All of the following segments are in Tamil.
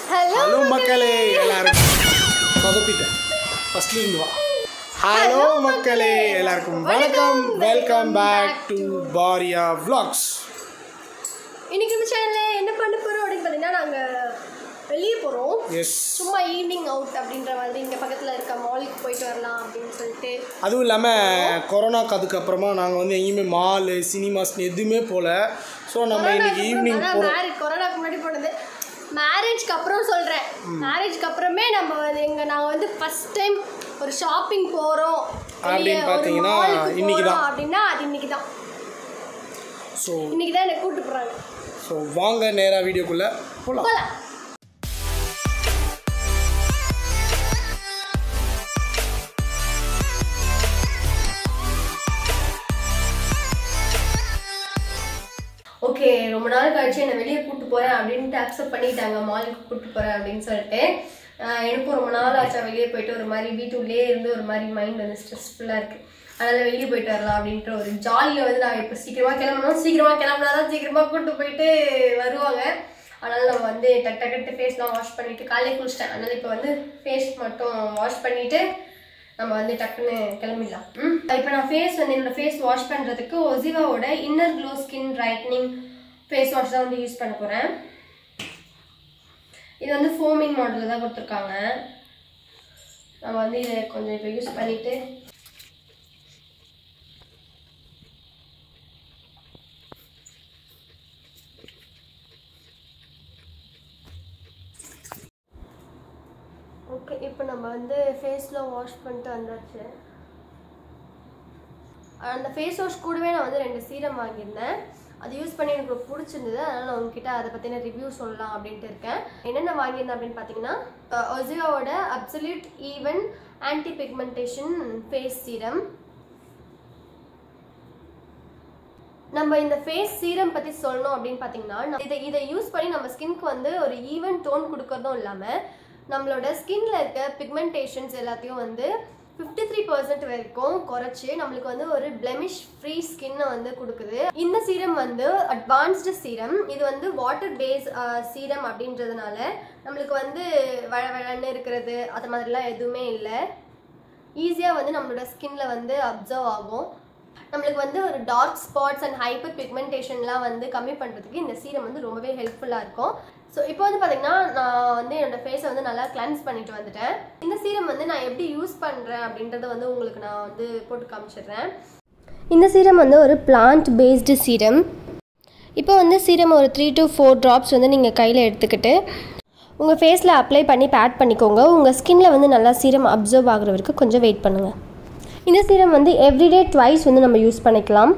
ஹலோ மக்களே எல்லாருக்கும் சொதப்பிட்டேன் ஃபர்ஸ்ட்ல இருந்து வா ஹலோ மக்களே எல்லாருக்கும் வணக்கம் welcome back to Pariya vlogs இன்னைக்கு நம்ம சேனலில் என்ன பண்ண போகிறோம் அப்படின்னு பார்த்தீங்கன்னா நாங்கள் வெளியே போகிறோம் எஸ் சும்மா ஈவினிங் அவுட் அப்படின்ற மாதிரி இங்கே பக்கத்தில் இருக்க மாலுக்கு போயிட்டு வரலாம் அப்படின்னு சொல்லிட்டு அதுவும் இல்லாமல் கொரோனாக்கு அதுக்கப்புறமா நாங்கள் வந்து எங்கேயுமே மாலு சினிமாஸ் எதுவுமே போகல ஸோ நம்ம இன்னைக்கு ஈவினிங் போகிறோம் மேரேஜ் கொரோனாக்கு முன்னாடி போனது மேரேஜ்க்கு அப்புறம் சொல்கிறேன் மேரேஜ்க்கு அப்புறமே நம்ம வந்து எங்க நாங்கள் வந்து ஃபர்ஸ்ட் டைம் ஒரு ஷாப்பிங் போகிறோம் அப்படின்னு பார்த்தீங்கன்னா இன்னைக்கு தான். அப்படின்னா அது இன்னைக்கு தான் ஸோ இன்னைக்கு தான் என்னை கூப்பிட்டு போகிறாங்க ஸோ வாங்க நேராக வீடியோக்குள்ளே போகலாம் போகலாம் ஓகே ரொம்ப நாள் கழிச்சு என்னை வெளியே கூட்டு போறேன் அப்படின்ட்டு அக்செப்ட் பண்ணிட்டாங்க மாலுக்கு கூட்டு போறேன் அப்படின்னு சொல்லிட்டு ஆஹ் எனக்கும் ரொம்ப நாள் ஆச்சா வெளியே போயிட்டு ஒரு மாதிரி வீட்டுக்குள்ளேயே இருந்து ஒரு மாதிரி மைண்ட் வந்து ஸ்ட்ரெஸ்ஃபுல்லாக இருக்கு அதனால வெளியே போயிட்டு வரலாம் அப்படின்ற ஒரு ஜாலியில் வந்து நான் இப்போ சீக்கிரமா கிளம்பணும் சீக்கிரமா கிளம்புனாதான் சீக்கிரமா கூட்டு போயிட்டு வருவாங்க அதனால நம்ம வந்து டக் டக் டக்கு ஃபேஸ்லாம் வாஷ் பண்ணிட்டு காலையில் குளிச்சிட்டேன் அதனால இப்போ வந்து ஃபேஸ் மட்டும் வாஷ் பண்ணிட்டு நம்ம வந்து டக்குன்னு கிளம்பிடலாம் ம் இப்போ நான் ஃபேஸ் வந்து என்னோட ஃபேஸ் வாஷ் பண்ணுறதுக்கு ஒசிவாவோட inner glow skin brightening face wash தான் வந்து யூஸ் பண்ண போகிறேன் இது வந்து ஃபோமிங் மாடலில் தான் கொடுத்துருக்காங்க நம்ம வந்து இதை கொஞ்சம் இப்போ யூஸ் பண்ணிவிட்டு ஓகே இப்போ நம்ம வந்து ஃபேஸ்லாம் வாஷ் பண்ணிட்டு வந்தாச்சு அந்த ஃபேஸ் வாஷ் கூடவே நான் வந்து ரெண்டு சீரம் வாங்கியிருந்தேன் அது யூஸ் பண்ணி எனக்கு ரொம்ப பிடிச்சிருந்தது அதனால் நான் உங்ககிட்ட அதை பற்றின ரிவ்யூ சொல்லலாம் அப்படின்ட்டு இருக்கேன் என்னென்ன வாங்கியிருந்தேன் அப்படின்னு பார்த்தீங்கன்னா ஒசியாவோட absolute even anti pigmentation face serum நம்ம இந்த ஃபேஸ் சீரம் பற்றி சொல்லணும் அப்படின்னு பார்த்தீங்கன்னா நம்ம இதை இதை யூஸ் பண்ணி நம்ம ஸ்கின்க்கு வந்து ஒரு ஈவன் டோன் கொடுக்கறதும் இல்லாமல் நம்மளோட ஸ்கின்ல இருக்க பிக்மெண்டேஷன்ஸ் எல்லாத்தையும் வந்து ஃபிஃப்டி த்ரீ பர்சன்ட் வரைக்கும் குறைச்சி நம்மளுக்கு வந்து ஒரு பிளெமிஷ் ஃப்ரீ ஸ்கின்னை வந்து கொடுக்குது இந்த சீரம் வந்து அட்வான்ஸ்டு சீரம் இது வந்து வாட்டர் பேஸ் சீரம் அப்படின்றதுனால நம்மளுக்கு வந்து வழ வழன்னு இருக்கிறது அது மாதிரிலாம் எதுவுமே இல்லை ஈஸியாக வந்து நம்மளோட ஸ்கின்ல வந்து அப்சர்வ் ஆகும் நம்மளுக்கு வந்து ஒரு டார்க் ஸ்பாட்ஸ் அண்ட் ஹைப்பர் பிக்மெண்டேஷன்லாம் வந்து கம்மி பண்ணுறதுக்கு இந்த சீரம் வந்து ரொம்பவே ஹெல்ப்ஃபுல்லாக இருக்கும் ஸோ இப்போ வந்து பார்த்தீங்கன்னா நான் வந்து என்னோட ஃபேஸை வந்து நல்லா கிளென்ஸ் பண்ணிட்டு வந்துட்டேன் இந்த சீரம் வந்து நான் எப்படி யூஸ் பண்ணுறேன் அப்படின்றத வந்து உங்களுக்கு நான் வந்து போட்டு காமிச்சிடுறேன் இந்த சீரம் வந்து ஒரு பிளான்ட் பேஸ்டு சீரம் இப்போ வந்து சீரம் ஒரு த்ரீ டு ஃபோர் ட்ராப்ஸ் வந்து நீங்கள் கையில் எடுத்துக்கிட்டு உங்கள் ஃபேஸில் அப்ளை பண்ணி பேட் பண்ணிக்கோங்க உங்கள் ஸ்கின்ல வந்து நல்லா சீரம் அப்சர்வ் ஆகுற வரைக்கும் கொஞ்சம் வெயிட் பண்ணுங்கள் இந்த சீரம் வந்து எவ்ரிடே ட்வைஸ் வந்து நம்ம யூஸ் பண்ணிக்கலாம்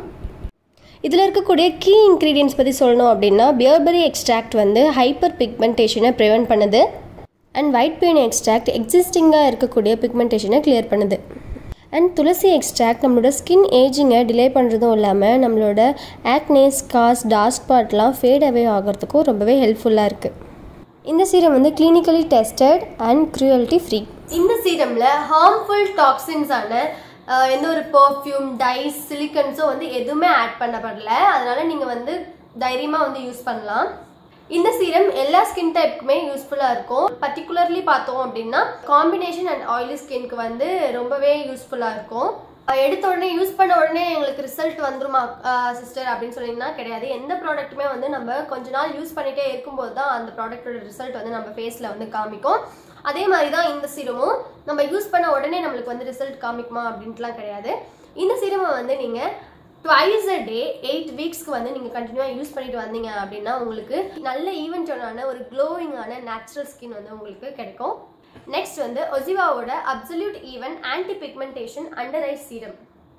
இதில் இருக்கக்கூடிய கீ இன்க்ரீடியன்ஸ் பற்றி சொல்லணும் அப்படின்னா பியர்பெரி எக்ஸ்ட்ராக்ட் வந்து ஹைப்பர் பிக்மெண்டேஷனை ப்ரிவெண்ட் பண்ணுது அண்ட் ஒயிட் பெயின் எக்ஸ்ட்ராக்ட் எக்ஸிஸ்டிங்காக இருக்கக்கூடிய பிக்மெண்டேஷனை கிளியர் பண்ணுது அண்ட் துளசி எக்ஸ்ட்ராக்ட் நம்மளோட ஸ்கின் ஏஜிங்கை டிலே பண்ணுறதும் இல்லாமல் நம்மளோட ஆக்னேஸ் காஸ் டார்க் ஸ்பாட்லாம் ஃபேட் அவே ஆகிறதுக்கும் ரொம்பவே ஹெல்ப்ஃபுல்லாக இருக்குது இந்த சீரம் வந்து clinically tested and cruelty free இந்த சீரமில் ஹார்ம்ஃபுல் டாக்ஸின்ஸான எந்த ஒரு பர்ஃப்யூம் டைஸ் சிலிக்கன்ஸோ வந்து எதுவுமே ஆட் பண்ணப்படல அதனால நீங்கள் வந்து தைரியமாக வந்து யூஸ் பண்ணலாம் இந்த சீரம் எல்லா ஸ்கின் டைப்புக்குமே யூஸ்ஃபுல்லாக இருக்கும் பர்டிகுலர்லி பார்த்தோம் அப்படின்னா காம்பினேஷன் அண்ட் ஆயிலி ஸ்கின்க்கு வந்து ரொம்பவே யூஸ்ஃபுல்லாக இருக்கும் அஹ் எடுத்த உடனே யூஸ் பண்ண உடனே எங்களுக்கு ரிசல்ட் வந்துருமா சிஸ்டர் அப்படின்னு சொன்னீங்கன்னா கிடையாது எந்த ப்ராடக்ட்டுமே வந்து நம்ம கொஞ்ச நாள் யூஸ் பண்ணிட்டே இருக்கும்போது தான் அந்த ப்ராடக்ட்டோட ரிசல்ட் வந்து நம்ம ஃபேஸில் வந்து காமிக்கும் அதே மாதிரி தான் இந்த சீரமும் நம்ம யூஸ் பண்ண உடனே நம்மளுக்கு வந்து ரிசல்ட் காமிக்குமா அப்படின்ட்டுலாம் கிடையாது இந்த சீரமை வந்து நீங்கள் ட்வைஸ் அ டே எயிட் வீக்ஸ்க்கு வந்து நீங்கள் கண்டினியூவாக யூஸ் பண்ணிட்டு வந்தீங்க அப்படின்னா உங்களுக்கு நல்ல ஈவென்டான ஒரு க்ளோவிங்கான நேச்சுரல் ஸ்கின் வந்து உங்களுக்கு கிடைக்கும் நெக்ஸ்ட் வந்து ஒசிவாவோட absolute even anti pigmentation under eye serum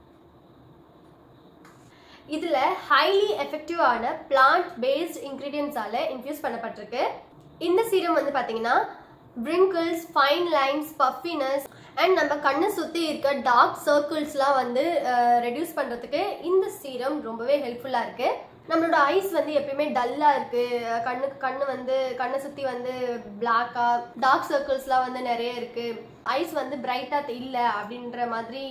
இதில் ஹைலி எஃபெக்டிவான பிளான்ட் பேஸ்ட் இன்க்ரீடியன்ஸால இன்ஃபியூஸ் பண்ணப்பட்டிருக்கு இந்த சீரம் வந்து பார்த்தீங்கன்னா wrinkles fine lines puffiness and நம்ம கண்ணை சுற்றி இருக்க டார்க் சர்க்கிள்ஸ்லாம் வந்து ரெடியூஸ் பண்ணுறதுக்கு இந்த சீரம் ரொம்பவே ஹெல்ப்ஃபுல்லாக இருக்குது நம்மளோட ஐஸ் வந்து எப்பயுமே டல்லாக இருக்குது கண்ணுக்கு கண்ணு வந்து கண்ணை சுற்றி வந்து பிளாக்காக டார்க் சர்க்கிள்ஸ்லாம் வந்து நிறைய இருக்குது ஐஸ் வந்து பிரைட்டாக இல்லை அப்படின்ற மாதிரி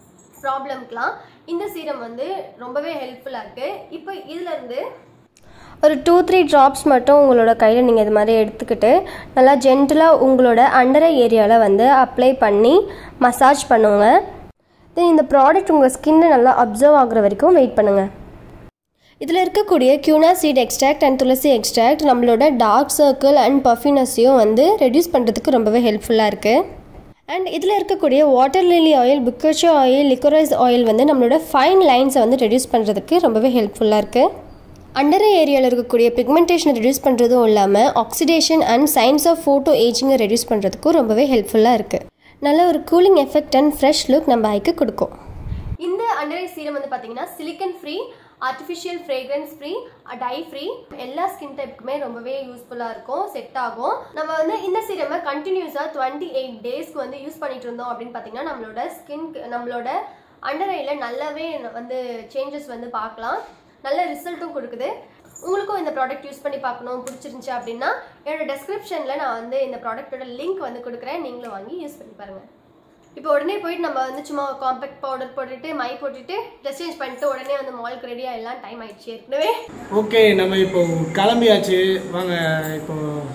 ப்ராப்ளம்க்குலாம் இந்த சீரம் வந்து ரொம்பவே ஹெல்ப்ஃபுல்லாக இருக்குது இப்போ இதுலேருந்து ஒரு டூ த்ரீ ட்ராப்ஸ் மட்டும் உங்களோட கையில் நீங்கள் இது மாதிரி எடுத்துக்கிட்டு நல்லா ஜென்டலாக உங்களோட அண்டரை ஏரியாவில் வந்து அப்ளை பண்ணி மசாஜ் பண்ணுங்க தென் இந்த ப்ராடக்ட் உங்கள் ஸ்கின்னை நல்லா அப்சர்வ் ஆகுற வரைக்கும் வெயிட் பண்ணுங்கள் இதில் இருக்கக்கூடிய quinoa seed extract and Thulasi extract நம்மளோட டார்க் சர்க்கிள் அண்ட் பஃபினஸையும் வந்து ரெடியூஸ் பண்ணுறதுக்கு ரொம்பவே ஹெல்ப்ஃபுல்லாக இருக்குது அண்ட் இதில் இருக்கக்கூடிய வாட்டர் லிலி ஆயில் புக்கர்ச்சோ ஆயில் லிக்கரைஸ் ஆயில் வந்து நம்மளோட ஃபைன் லைன்ஸை வந்து ரெடியூஸ் பண்ணுறதுக்கு ரொம்பவே ஹெல்ப்ஃபுல்லாக இருக்குது அண்டர் ஏரியாவில் இருக்கக்கூடிய பிக்மெண்டேஷனை ரெடியூஸ் பண்ணுறதும் இல்லாமல் oxidation and signs of photo ஏஜிங்கை ரெடியூஸ் பண்ணுறதுக்கும் ரொம்பவே ஹெல்ப்ஃபுல்லாக இருக்குது நல்ல ஒரு cooling effect and fresh look நம்ம ஐக்கு கொடுக்கும் இந்த அண்டர் ஐ சீரம் வந்து பார்த்தீங்கன்னா silicone free artificial fragrance free dye free எல்லா ஸ்கின் டைப்புக்குமே ரொம்பவே யூஸ்ஃபுல்லாக இருக்கும் செட் ஆகும் நம்ம வந்து இந்த சீரமை கண்டினியூஸாக டுவெண்ட்டி எயிட் டேஸ்க்கு வந்து யூஸ் பண்ணிட்டு இருந்தோம் அப்படின்னு பார்த்தீங்கன்னா நம்மளோட ஸ்கின் நம்மளோட அண்டர் ஐயில் நல்லாவே வந்து சேஞ்சஸ் வந்து பார்க்கலாம் நல்ல ரிசல்ட்டும் கொடுக்குது உங்களுக்கும் இந்த ப்ராடக்ட் யூஸ் பண்ணி பார்க்கணும் பிடிச்சிருந்துச்சு அப்படின்னா என்னோட டெஸ்கிரிப்ஷனில் நான் வந்து இந்த ப்ராடக்ட்டோட லிங்க் வந்து கொடுக்குறேன் நீங்களும் வாங்கி யூஸ் பண்ணி பாருங்கள் இப்போ உடனே போயிட்டு நம்ம வந்து சும்மா காம்பேக்ட் பவுடர் போட்டுட்டு மை போட்டுட்டு ட்ரெஸ் சேஞ்ச் பண்ணிட்டு உடனே வந்து மாலுக்கு ரெடி ஆகிடலாம் டைம் ஆயிடுச்சு ஏற்கனவே ஓகே நம்ம இப்போ கிளம்பியாச்சு வாங்க இப்போ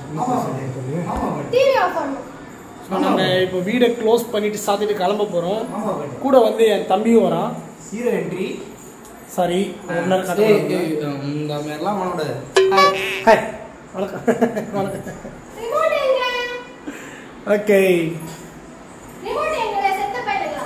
டிவி ஆஃப் பண்ணணும் ஸோ நாங்கள் இப்போ வீடை க்ளோஸ் பண்ணிட்டு சாத்திட்டு கிளம்ப போகிறோம் கூட வந்து என் தம்பியும் வரான் ஹீரோ என்ட்ரி சாரி ஒரு நேரம் கதை இந்த மாதிரிலாம் பண்ணக்கூடாது ஹாய் வணக்கம் வணக்கம் ரிமோட் எங்க ஓகே ரிமோட் எங்க செத்த பையலுங்களா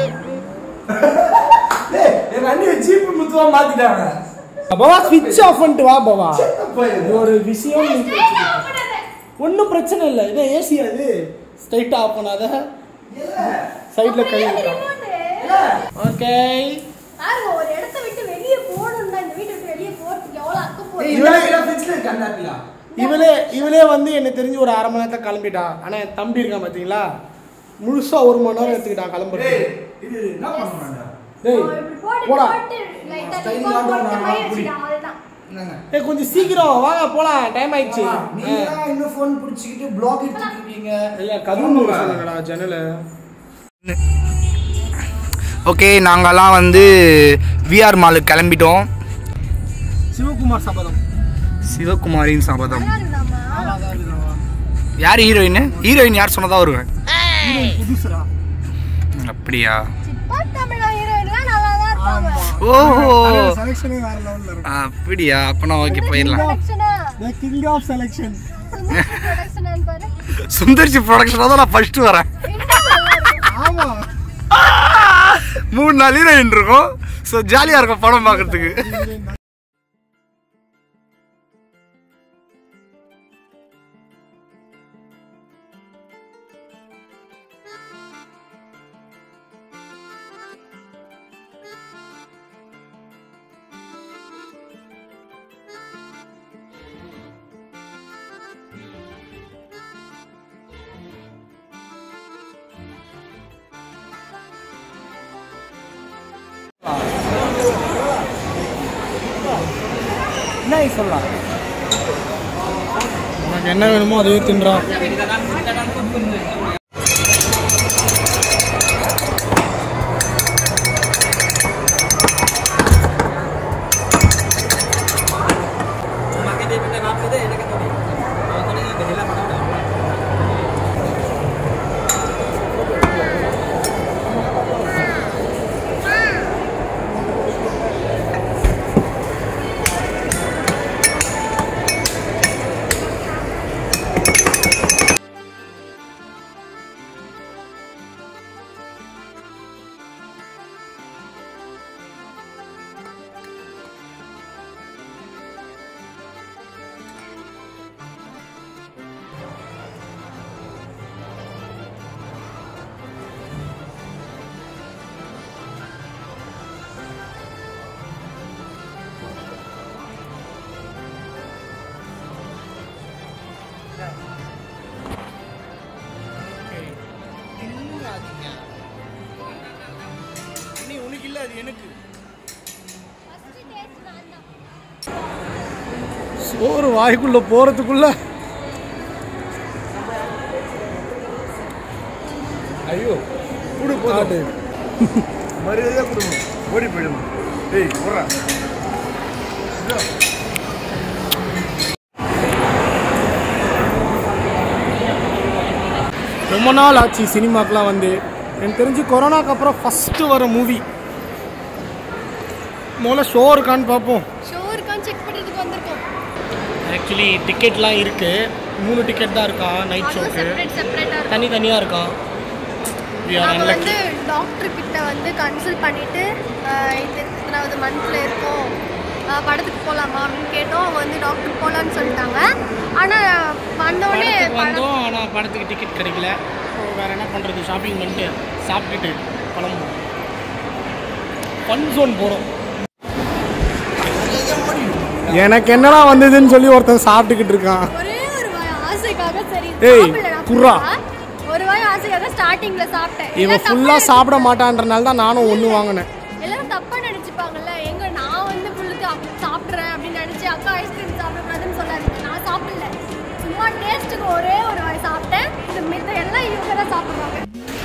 என் அண்ணி ஜீப் முத்துவா மாத்திட்டாங்க பவா ஸ்விட்ச் ஆஃப் பண்ணிட்டு வா பவா அப்பா இது. இது ஒரு விஷயம் ஸ்ட்ரைட் ஆஃப் பண்ணாத ஒன்றும் பிரச்சனை இல்லை இது ஏசி அது ஸ்ட்ரைட்டாக ஆஃப் பண்ணாத சைடில் கை ரிமோட் ஓகே பாருங்க ஒரு இடத்த விட்டு வெளியே போகணும்னா இந்த வீட்டை விட்டு வெளியே போறதுக்கு எவ்வளவு அக்க ஏய், போகுது இந்த ஆப்பிளா fridge-ல இருக்கு, அந்த ஆப்பிளா? இவளே இவளே வந்து எனக்கு தெரிஞ்சு ஒரு அரை மணி நேரத்தில் கிளம்பிட்டா ஆனால் என் தம்பி இருக்கான் பார்த்தீங்களா முழுசா ஒரு மணி நேரம் எடுத்துக்கிட்டான் கிளம்புறது ஏய், இது என்ன பண்ணுறாங்க? டேய் இப்படி போட்டு போடா போட்டு லைட்டா Style டிப்பா ஆட்டம் போட்டு நான் மை அப்படி. வச்சுட்டான் அவ்வளவுதான் என்னங்க? ஏய் கொஞ்சம் சீக்கிரம் வாங்க போலாம் டைம் ஆயிடுச்சு ஆமா, நீங்க தான் இன்னும் phone பிடிச்சிக்கிட்டு block எடுத்துட்டு இருக்கீங்க. இல்ல கதவு சொல்லுங்கடா ஜன்னல ஓகே நாங்கெல்லாம் வந்து விஆர் மாலுக்கு கிளம்பிட்டோம் சிவகுமார் சபதம் சிவகுமாரின் சபதம் யார் ஹீரோயின் ஹீரோயின் யார் சொன்னதா வருவேன் புதுசுரா அப்படியா சிப்பா தமிழா ஹீரோயின்லாம் நல்லா தான் இருப்பாங்க ஓஹோ செலக்ஷனே வேற லெவல்ல இருக்கும் அப்படியா அப்பனா ஓகே போயிடலாம் ப்ரொடக்ஷனா த கிங் ஆஃப் செலக்ஷன் ப்ரொடக்ஷனான்னு பாரு சுந்தர்சி ப்ரொடக்ஷனாக தான் நான் ஃபர்ஸ்ட் வரேன் இன்னும் நல்லா இருக்கும் ஆமா மூணு நாள் ஹீரோயின் இருக்கும் ஸோ ஜாலியாக இருக்கும் படம் பார்க்கறதுக்கு என்ன சொல்லலாம் உனக்கு என்ன வேணுமோ அதுவே தின்றான் உனக்கு இல்ல அது எனக்கு சோறு வாய்க்குள்ள போறதுக்குள்ள ஐயோ குடு போதாட்டு மரியாதையா கொடுங்க ஓடி போயிடுமா ஏய் போடுறா ரொம்ப நாள் ஆச்சு சினிமாக்கெலாம் வந்து எனக்கு தெரிஞ்சு கொரோனாக்கு அப்புறம் ஃபஸ்ட்டு வர மூவி முதல்ல ஷோ இருக்கான்னு பார்ப்போம் ஷோ இருக்கான்னு செக் பண்ணுறதுக்கு வந்திருக்கோம் ஆக்சுவலி டிக்கெட்லாம் இருக்குது மூணு டிக்கெட் தான் இருக்கா நைட் அதுவும் ஷோக்கு செப்பரேட் செப்பரேட்டாக தனி தனியாக இருக்கா We are நாங்கள் unlucky. வந்து டாக்டர் கிட்ட வந்து கன்சல்ட் பண்ணிட்டு ஆஹ் இது இத்தனாவது மந்த்ல இருக்கோம் ஆஹ் படத்துக்கு போகலாமா அப்படின்னு கேட்டோம் அவங்க வந்து டாக்டர் போகலான்னு சொல்லிட்டாங்க ஆனால் வந்தோடனே படத்துக்கு படம் வந்தோம் ஆனால் படத்துக்கு டிக்கெட் கிடைக்கல So, வேற என்ன பண்ணுறது ஷாப்பிங் பண்ணிட்டு சாப்பிட்டுட்டு கிளம்புவோம் ஃபன் ஜோன் போகிறோம் எனக்கு என்னடா வந்ததுன்னு சொல்லி ஒருத்தன் சாப்பிட்டுக்கிட்டு இருக்கான் ஒரே ஒரு வாய் ஆசைக்காக சரி ஏய், சாப்பிடல நான் குர்ரா. full-ஆ. ஒரு வாய் ஆசைக்காக ஸ்டார்டிங்ல சாப்பிட்டேன் இவன் எல்லாம் ஃபுல்லாக தப்பா சாப்பிட மாட்டான்றனால தான் நானும் ஒன்று வாங்கினேன் எல்லாரும் தப்பா நினைச்சுப்பாங்கல்ல எங்க நான் வந்து ஃபுல்லுக்கு சாப்பிட்றேன் அப்படின்னு நினைச்சு அக்கா ஐஸ்கிரீம் சாப்பிடக்கூடாதுன்னு சொல்லாதீங்க நான் சாப்பிடல சும்மா டேஸ்ட்டுக்கு ஒரே ஒரு வாய் சாப்பிட்டேன் இந்த மித்த எல்லாம் இவங்க தான் சாப்பிடுவாங்க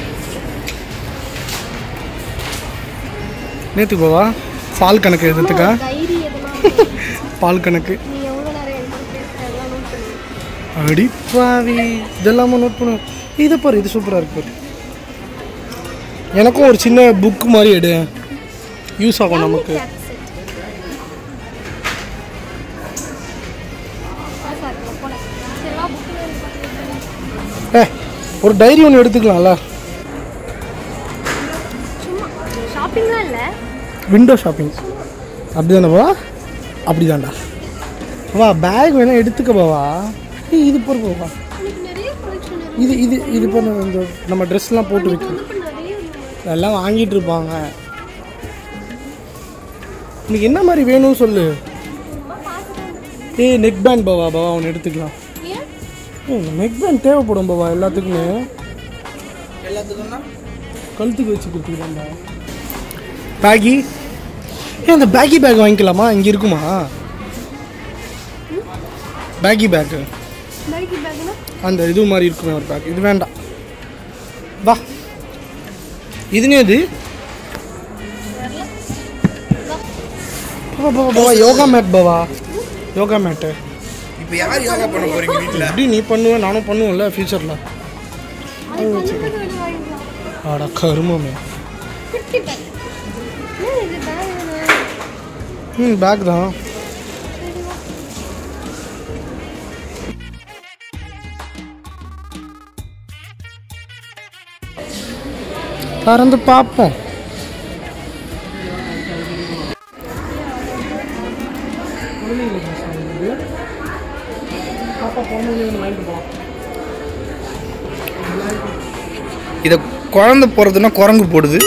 நேற்று போவா பால் கணக்கு எழுதுறதுக்கா டைரி எதெல்லாம் பால் கணக்கு நீ எவ்வளோ நேரம் எழுதிட்டு அதெல்லாம் நோட் பண்ணி அடிப்பாவி இதெல்லாம நோட் பண்ணு இது பாரு இது சூப்பராக இருக்கு பாரு எனக்கும் ஒரு சின்ன புக் மாதிரி எடு யூஸ் ஆகும் நமக்கு ஏ ஒரு டைரி ஒன்று எடுத்துக்கலாம்ல ஷாப்பிங்லாம் இல்லை விண்டோ ஷாப்பிங் அப்படி தானேப்பா அப்படி தான்டா வா பேக் வேணா எடுத்துக்க பாவா ஏய் இது போகிற பாவா எனக்கு நிறைய கலெக்ஷன் இருக்கு இது இது இது பண்ண இந்த நம்ம ட்ரெஸ்லாம் போட்டு வைக்கணும் இப்ப நிறைய இருக்கு. அதெல்லாம் வாங்கிட்டு இருப்பாங்க உனக்கு என்ன மாதிரி வேணும்னு சொல்லு ஏய் நெக் பேண்ட் பாவா பாவா ஒன்று எடுத்துக்கலாம் ஏன் ஏய் நெக் பேண்ட் தேவைப்படும் பாவா எல்லாத்துக்குமே எல்லாத்துக்கும்னா கழுத்துக்கு வச்சு கொடுத்துக்கலாம்டா பேகி ஏன் அந்த பேகி பேக் வாங்கிக்கலாமா இங்கே இருக்குமா பேகி பேக்கு நைட்டி பேக்னா அந்த இது மாதிரி இருக்குமே ஒரு பேக் இது வேண்டாம் வா இதுனே இது பாவா பாவா பாவா யோகா மேட் பாவா யோகா மேட்டு இப்போ யார் யோகா பண்ண போறீங்க வீட்டில் எப்படி நீ பண்ணுவேன் நானும் பண்ணுவேன்ல ஃபியூச்சரில் அது கொஞ்சம் கொஞ்சம் வாங்கிக்கலாம் ஆடா கருமமே குட்டி பேக் என்ன இது பேக் ம் பேக் தான் திறந்து பார்ப்போம் இதை குழந்தை போகிறதுனா குரங்கு போடுது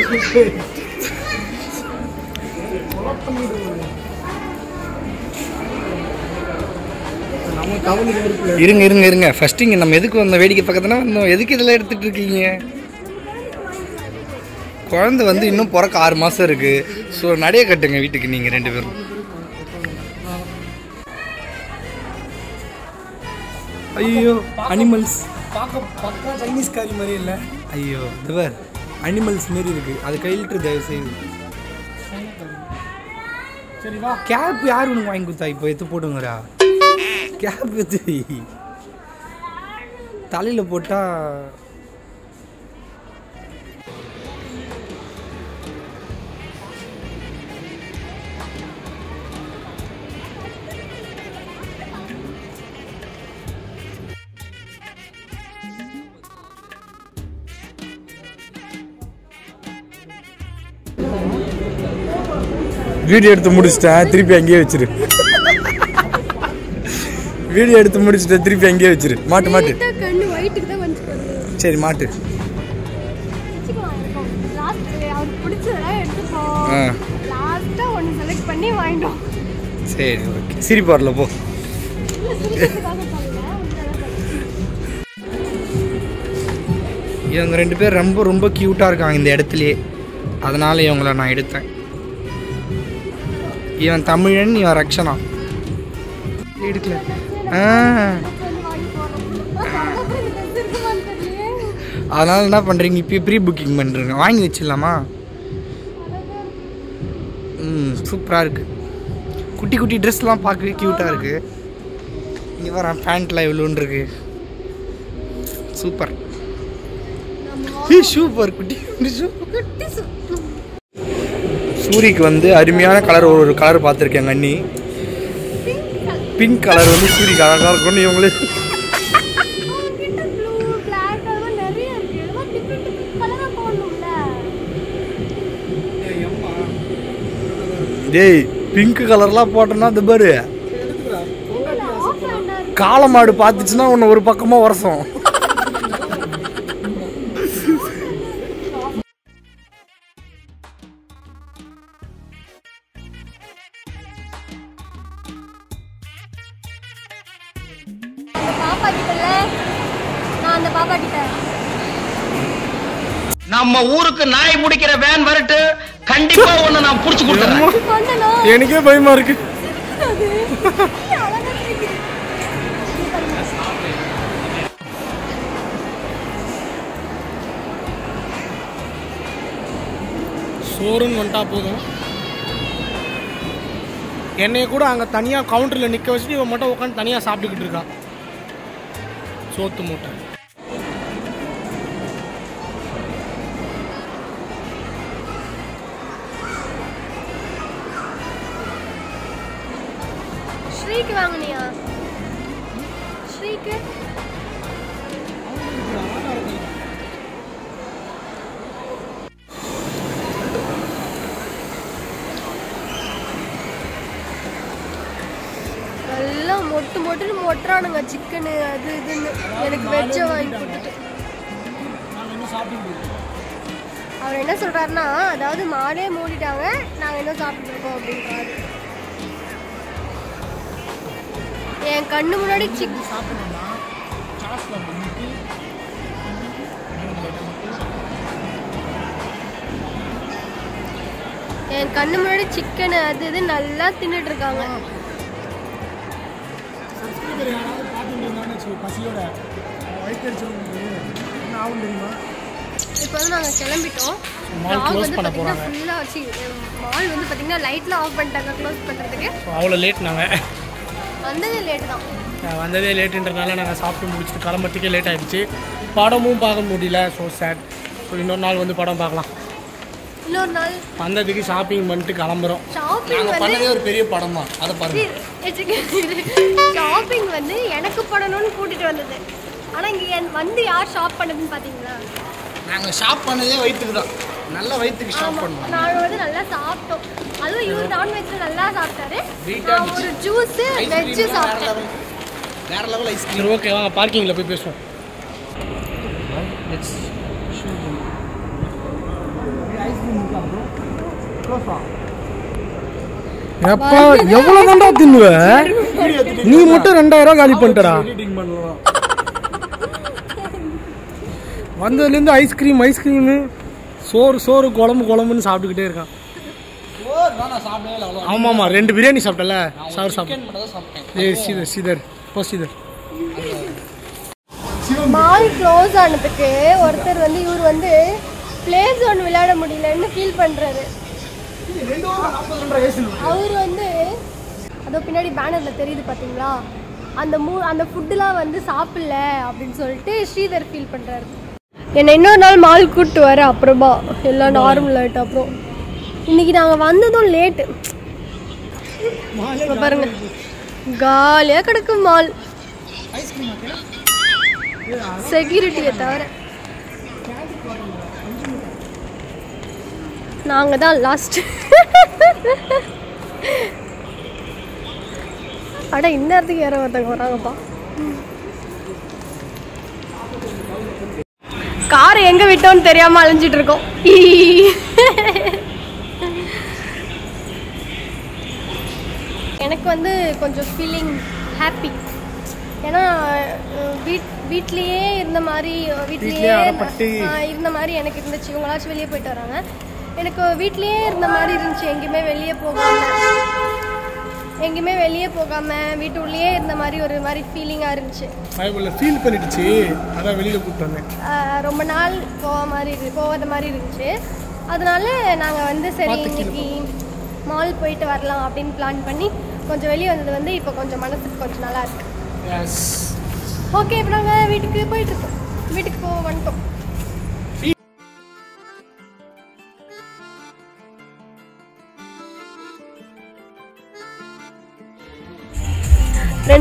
இருங்க இருங்க இருங்க ஃபர்ஸ்ட் இங்கே நம்ம எதுக்கு வந்தோம் வேடிக்கை பக்கத்துல வந்தோம் எதுக்கு இதெல்லாம் எடுத்துட்டு இருக்கீங்க குழந்தை வந்து இன்னும் பிறக்க ஆறு மாதம் இருக்கு ஸோ நடைய கட்டுங்க வீட்டுக்கு நீங்கள் ரெண்டு பேரும் ஐயோ அனிமல்ஸ் பார்க்க பக்கா சைனீஸ் காரி மாதிரி இல்லை ஐயோ இதுவர் அனிமல்ஸ் மாரி இருக்கு அது கையிலிட்டு தயவு செய்து சரி வா கேப் யார் உனக்கு வாங்கி கொடுத்தா இப்போ எடுத்து போட்டுங்கடா கேப் எடுத்து வை. தலையில போட்டா வீடியோ எடுத்து முடிச்சிட்டேன் திருப்பி அங்கேயே வச்சிரு வீடியோ எடுத்து முடிச்சிட்டேன் திருப்பி அங்கேயே வச்சிரு மாட்டு மாட்டு கண்ணு ஒயிட்டுக்கு தான் வந்து சரி மாட்டு லாஸ்ட் அவருக்கு பிடிச்சதெல்லாம் எடுத்துப்போம் ஆ லாஸ்ட்டாக ஒன்று செலக்ட் பண்ணி வாங்கிட்டோம் சரி ஓகே சிரிப்பு வரல போ இல்லை சிரிக்கிறதுக்காக பண்ணல இவங்க ரெண்டு பேர் ரொம்ப ரொம்ப க்யூட்டாக இருக்காங்க இந்த இடத்துலயே அதனால இவங்கள நான் எடுத்தேன் இவன் தமிழன் இவன் ரக்ஷனா எடுக்கல ஆ வந்து வாங்கி போகிறோம் அப்புறம் இந்த ட்ரெஸ் இருக்குமான்னு தெரியலையே அதனால என்ன பண்ணுறீங்க இப்போ ப்ரீ புக்கிங் பண்ணுறீங்க வாங்கி வச்சிடலாமா ம் சூப்பராக இருக்குது குட்டி குட்டி ட்ரெஸ்லாம் பார்க்கவே க்யூட்டாக இருக்குது இங்கே வர பேண்ட்லாம் இவ்வளோன்னு இருக்கு சூப்பர் சூப்பர் குட்டி ஷூ குட்டி சு- சூரிக்கு வந்து அருமையான கலர் ஒரு ஒரு கலர் பார்த்துருக்கேன் அண்ணி பிங்க் கலர் வந்து சூரிக்கு அழகாக இருக்கும்னு இவங்களே அவன்கிட்ட blue, black அதெல்லாம் நிறைய இருக்கு. இதெல்லாம் different different colour ஆ போடணும்ல. டேய் பிங்க் கலர்லாம் போட்டோன்னா இந்த பாரு இல்ல, off hand ஆ இருக்கு. காளை மாடு பார்த்துச்சுன்னா உன்னை ஒரு பக்கமாக உரசும் அந்த பாப்பா கிட்டல நான் அந்த பாப்பா கிட்ட நம்ம ஊருக்கு நாய் பிடிக்கிற வேன் வரட்டு கண்டிப்பா ஒண்ணு நான் புடிச்சு கொடுத்துறேன் வந்தனோ எனக்கே பயமா இருக்கு அழகா சிரிக்குது. சோறுன்னு வந்துட்டா போதும் என்னைய கூட அங்கே தனியாக கவுண்டரில் நிற்க வச்சுட்டு இவன் மட்டும் உட்காந்து தனியாக சாப்பிட்டுக்கிட்டு இருக்கா சோத்து மூட்டை ஸ்ரீக்கு வாங்குனியா ஸ்ரீக்கு எல்லாம் மொட்டு மொட்டுன்னு மொட்டுறானுங்க சிக்கனு அது இதுன்னு எனக்கு வெஜ்ஜை வாங்கி கொடுத்துட்டு அவர் என்ன சொல்றாருன்னா அதாவது மாடே மூடிட்டாங்க நாங்கள் இன்னும் சாப்பிட்டு இருக்கோம் அப்படின்றாரு என் கண்ணு முன்னாடி சிக் என் கண்ணு முன்னாடி சிக்கன் அது இது நல்லா தின்னுட்டு இருக்காங்க பசியோட வயிற்றுச்சல் என்ன ஆகும் தெரியுமா இப்போ வந்து நாங்கள் கிளம்பிட்டோம் Mall Vlog close வந்து பண்ண பார்த்தீங்கன்னா போறாங்க. ஃபுல்லாக வச்சு மால் வந்து பார்த்தீங்கன்னா லைட்லாம் ஆஃப் பண்ணிட்டாங்க க்ளோஸ் பண்ணுறதுக்கு அவ்வளோ லேட் நாங்கள் வந்ததே லேட்டு தான் நான் வந்ததே லேட்டுன்றதுனால நாங்கள் சாப்பிட்டு முடிச்சுட்டு கிளம்புறதுக்கே லேட் ஆகிடுச்சு படமும் பார்க்க முடியல ஸோ சேட் ஸோ இன்னொரு நாள் வந்து படம் பார்க்கலாம் இன்னொரு நாள் வந்ததுக்கு ஷாப்பிங் பண்ணிட்டு கிளம்புறோம் ஷாப்பிங் நாங்கள் வந்து பண்ணதே ஒரு பெரிய படம் தான் அதை பாருங்க ஷாப்பிங் வந்து எனக்கு பண்ணணும்னு கூட்டிட்டு வந்தது ஆனா இங்க என் வந்து யார் ஷாப் பண்ணதுன்னு பாத்தீங்களா நாங்கள் ஷாப் பண்ணதே வயிற்றுக்கு தான் நல்ல வயிற்றுக்கு ஷாப் ஆமா பண்ணுவோம் நாங்க வந்து நல்லா சாப்பிட்டோம் அதுவும் இவர் நான்வெஜ்ல நல்லா சாப்பிட்டாரு Sweet-ஆ நான் ஒரு ஜூஸ் வெஜ் சாப்பிட்டேன் வேற லெவல் ஐஸ்கிரீம் சரி ஓகே வாங்க பார்க்கிங்கில் போய் பேசுவோம் எப்பா எவ்வளோ தாண்டா தின்னுவ நீ மட்டும் ரெண்டாயிரம் காலி பண்ணிட்டடா வந்ததுலேருந்து ஐஸ்கிரீம் ஐஸ்கிரீமு சோறு சோறு குழம்பு குழம்புன்னு சாப்பிட்டுக்கிட்டே இருக்கான் நான் சாப்பிடவே இல்லை அவ்வளோ ஆமாம் ஆமாம் ரெண்டு பிரியாணி சாப்பிட்டல சார் சாப்பிட்டேன் மட்டும் தான் சாப்பிட்டேன் ஏய் சீதர் சீதர் போ சீதர் மால் க்ளோஸ் ஆனதுக்கு ஒருத்தர் வந்து இவர் வந்து பிளே ஜோன் விளையாட முடியலன்னு ஃபீல் பண்றாரு அவர் வந்து அதோ பின்னாடி பேனர்ல தெரியுது பாத்தீங்களா அந்த மூ அந்த ஃபுட்டுலாம் வந்து சாப்பிடல அப்படின்னு சொல்லிட்டு ஸ்ரீதர் ஃபீல் பண்றாரு என்னை இன்னொரு நாள் மால் கூப்பிட்டு வர அப்புறமா எல்லாம் நார்மல் ஆயிட்டு அப்புறம் இன்னைக்கு நாங்கள் வந்ததும் லேட்டு இப்ப பாருங்க காலியாக கிடக்கும் மால் செக்யூரிட்டியை தவிர நாங்கள் தான் லாஸ்ட் அட இந்நேரத்துக்கு யாரோ ஒருத்தவங்க வராங்கப்பா காரை எங்க விட்டோம்னு தெரியாம அலைஞ்சிட்டு இருக்கோம் ஈ. எனக்கு வந்து கொஞ்சம் ஃபீலிங் ஹாப்பி ஏன்னா அஹ், வீட் வீட்லேயே இருந்த மாதிரி வீட்லயே வீட்லேயே அடைப்பட்டு. ஆஹ், இருந்த மாதிரி எனக்கு இருந்துச்சு இவங்களாச்சும் வெளியே போயிட்டு வராங்க எனக்கு வீட்லேயே இருந்த மாதிரி இருந்துச்சு எங்கேயுமே வெளியே போகாம எங்கேயுமே வெளியே போகாம வீட்டு உள்ளேயே இருந்த மாதிரி ஒரு மாதிரி ஃபீலிங்காக இருந்துச்சு பைபிளில் ஃபீல் பண்ணிடுச்சு அதான் வெளியில் கூப்பிட்டு வந்தேன் ஆஹ் ரொம்ப நாள் போக மாதிரி இரு போகாத மாதிரி இருந்துச்சு அதனால நாங்கள் வந்து சரி பார்த்து கீழே இன்னைக்கு மால் போயிட்டு வரலாம் அப்படின்னு பிளான் பண்ணி கொஞ்சம் வெளியே வந்தது வந்து இப்போ கொஞ்சம் மனசுக்கு கொஞ்சம் நல்லா இருக்கு எஸ் ஓகே இப்போ நாங்கள் வீட்டுக்கு போயிட்டு இருக்கோம் வீட்டுக்கு போக வந்துட்டோம்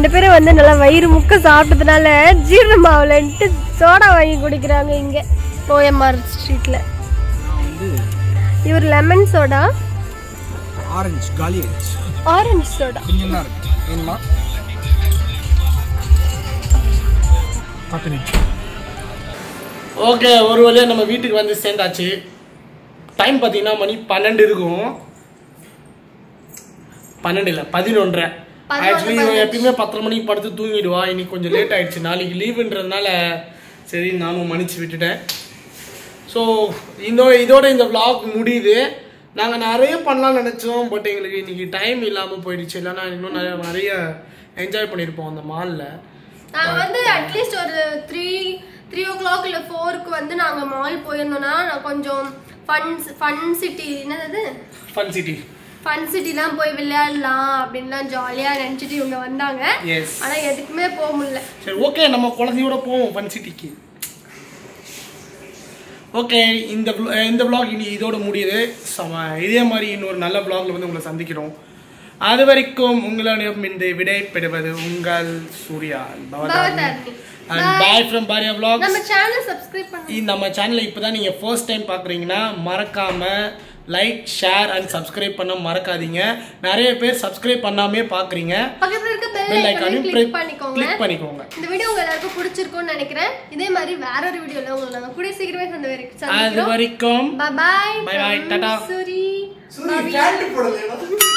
ரெண்டு பேரும் வந்து நல்லா வயிறு முக்க சாப்பிட்டதுனால ஜீரணம் ஆகலன்ட்டு சோடா வாங்கி குடிக்கிறாங்க இங்க ஓஎம்ஆர் ஸ்ட்ரீட்ல இவர் லெமன் சோடா ஆரஞ்சு காலி ஆயிடுச்சு ஆரஞ்சு சோடா கொஞ்சம் தான் இருக்கு வேணுமா பத்து நிமிஷம் ஓகே ஒரு வழியாக நம்ம வீட்டுக்கு வந்து சேர்ந்தாச்சு டைம் பார்த்தீங்கன்னா மணி பன்னெண்டு இருக்கும் பன்னெண்டு இல்லை பதினொன்றரை ஆக்சுவலி இவன் எப்பயுமே பத்தரை மணிக்கு படுத்து தூங்கிடுவா இன்னைக்கு கொஞ்சம் லேட் ஆயிடுச்சு நாளைக்கு லீவுன்றதுனால சரி நானும் மன்னிச்சு விட்டுட்டேன் ஸோ இந்த இதோட இந்த vlog முடியுது நாங்கள் நிறைய பண்ணலாம்னு நினச்சோம் பட் எங்களுக்கு இன்னைக்கு டைம் இல்லாமல் போயிடுச்சு இல்லைன்னா இன்னும் நிறைய நிறைய என்ஜாய் பண்ணியிருப்போம் அந்த மாலில் நாங்க வந்து அட்லீஸ்ட் ஒரு த்ரீ த்ரீ ஓ கிளாக் இல்லை ஃபோருக்கு வந்து நாங்கள் மால் போயிருந்தோம்னா நான் கொஞ்சம் ஃபன்ஸ் ஃபன் சிட்டி என்னது ஃபன் சிட்டி ஃபன் சிட்டிலாம் போய் விளையாடலாம் அப்படின்லாம் ஜாலியாக நினச்சிட்டு இவங்க வந்தாங்க எஸ் ஆனால் எதுக்குமே போக முடியல சரி ஓகே நம்ம குழந்தையோட போவோம் ஃபன் சிட்டிக்கு ஓகே இந்த vlog- இந்த vlog இனி இதோட முடியுது சம இதே மாதிரி இன்னொரு நல்ல vlogல வந்து உங்களை சந்திக்கிறோம் அது வரைக்கும் உங்களிடம் இந்த விடை பெறுவது உங்கள் Surya Bhavadharani. And bye from Pariya vlogs நம்ம சேனலை சப்ஸ்கிரைப் பண்ணுங்க இந்த நம்ம சேனலை இப்போ தான் நீங்கள் ஃபர்ஸ்ட் டைம் பார்க்குறீங்கன்னா மறக்காமல் லைக் ஷேர் அண்ட் சப்ஸ்கிரைப் பண்ண மறக்காதீங்க நிறைய பேர் சப்ஸ்கிரைப் பண்ணாமே பார்க்குறீங்க பக்கத்துல இருக்க பெல் பெல் ஐக்கானையும் ஐக்கானையும் கிளிக் பண்ணிக்கோங்க கிளிக் பண்ணிக்கோங்க இந்த வீடியோ உங்க எல்லாருக்கும் பிடிச்சிருக்கும்னு நினைக்கிறேன் இதே மாதிரி வேற ஒரு வீடியோல உங்களை நாங்க கூடிய சீக்கிரமே சந்த வரைக்கும் அது சந்திக்கிறோம் வரைக்கும் பாய் Bye bye, tata. சூரி போடல